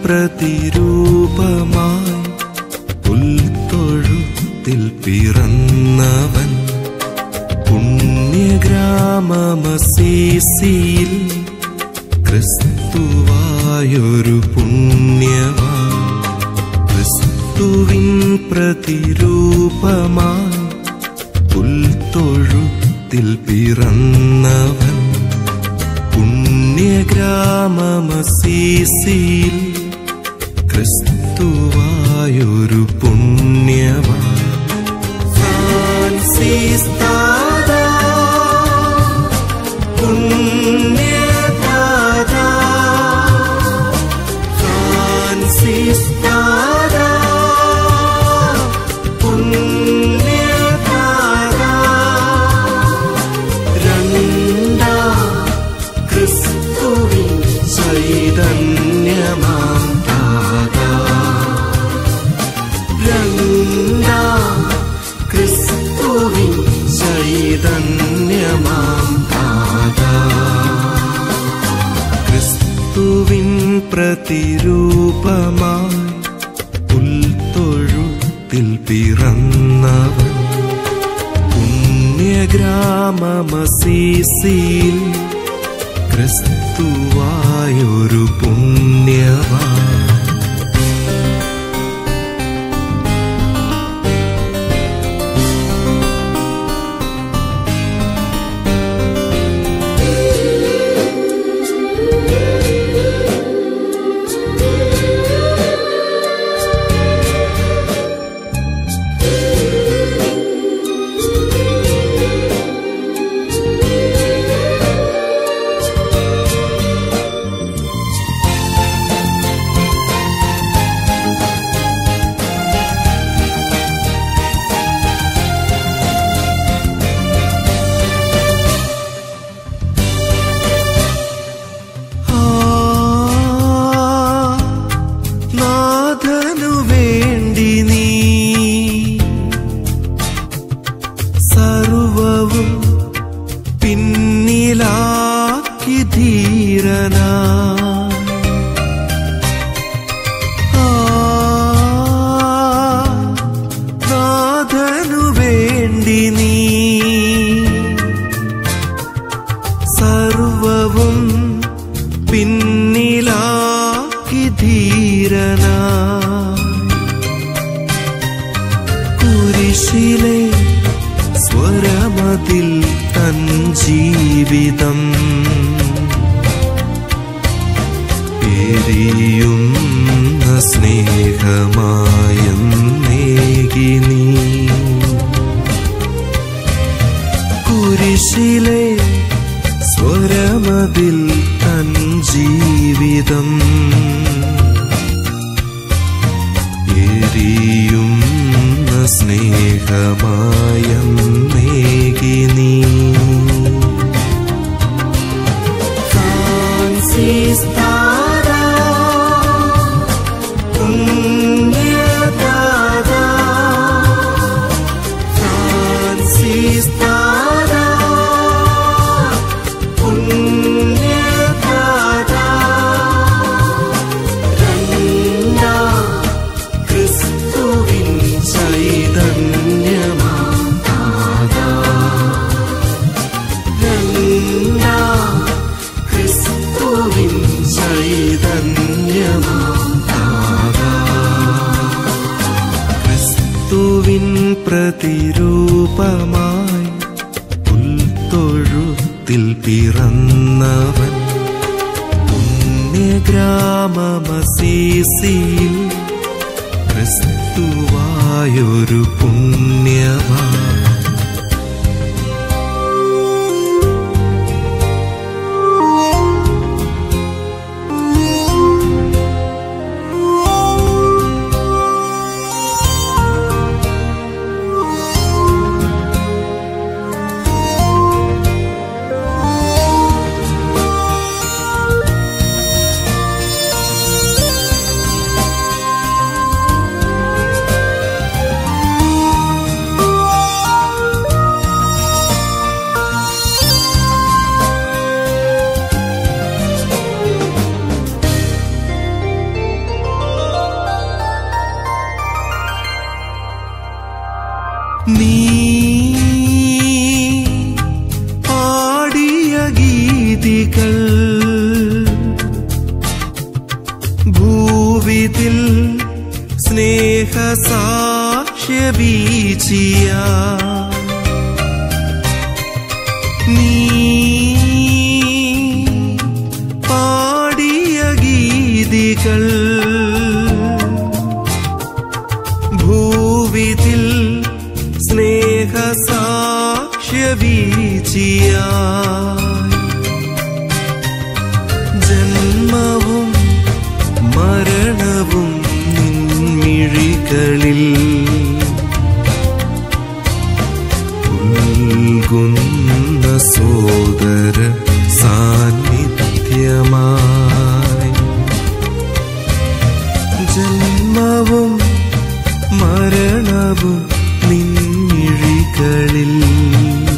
പ്രതിരൂപമായി പുൽത്തൊഴുത്തിൽ പിറന്നവൻ പുണ്യഗ്രാമമസീസിയിൽ ക്രിസ്തുവായൊരു പുണ്യവാൻ ക്രിസ്തുവിൻ പ്രതിരൂപമായി പുൽത്തൊഴുത്തിൽ പിറന്നവൻ പുണ്യഗ്രാമമസീസിയിൽ ക്രിസ്തുവായൊരു പുണ്യവാൻ Francis താതാ പുണ്യദാതാ Francis താതാ പുണ്യദാതാ രണ്ടാം ക്രിസ്തുവിൻ ചൈതന്യമാം താതാ രണ്ടാം ക്രിസ്തുവിൻ ചൈതന്യമാം താതാ ക്രിസ്തുവിൻ പ്രതിരൂപമായി പുൽത്തൊഴുത്തിൽ പിറന്നവൻ പുണ്യഗ്രാമമസീസിയിൽ ക്രിസ്തുവായൊരു പുണ്യവാൻ ആ, നാഥനു വേണ്ടി നീ സർവവും പിന്നിലാക്കി ധീരനാ ആ, നാഥനു വേണ്ടി നീ സർവവും പിന്നിലാക്കി ധീരന കുരിശിലെ സ്വരമതിൽ തൻ ജീവിതം എരിയുന്ന സ്നേഹമായെന്നേകി നീ കുരിശിലെ സ്വരമതിൽ തൻ ജീവിതം എരിയുന്ന സ്നേഹമായെന്നേകി നീ ഫ്രാൻസിസ് താരാ പുണ്യദാതാ ഫ്രാൻസിസ് താരാ പുണ്യദാതാ രണ്ടാം ക്രിസ്തുവിൻ ചൈതന്യമാം താതാ രണ്ടാം ക്രിസ്തുവിൻ ചൈതന്യമാം താതാ ക്രിസ്തുവിൻ പ്രതിരൂപമായി പുൽത്തൊഴുത്തിൽ പിറന്നവൻ പുണ്യഗ്രാമമസീസിയിൽ ക്രിസ്തുവായൊരു പുണ്യവാൻ ആ വീച്ചിയ നീ പാടിയ ഗീതികൾ ഭൂവിതിൽ സ്നേഹസാക്ഷ്യ വീച്ചിയ ജന്മവും മരണവും നിൻമിഴികളിൽ ഉൽകുന്ന സോദര സാന്നിധ്യമായി ജന്മവും മരണവും നിൻമിഴികളിൽ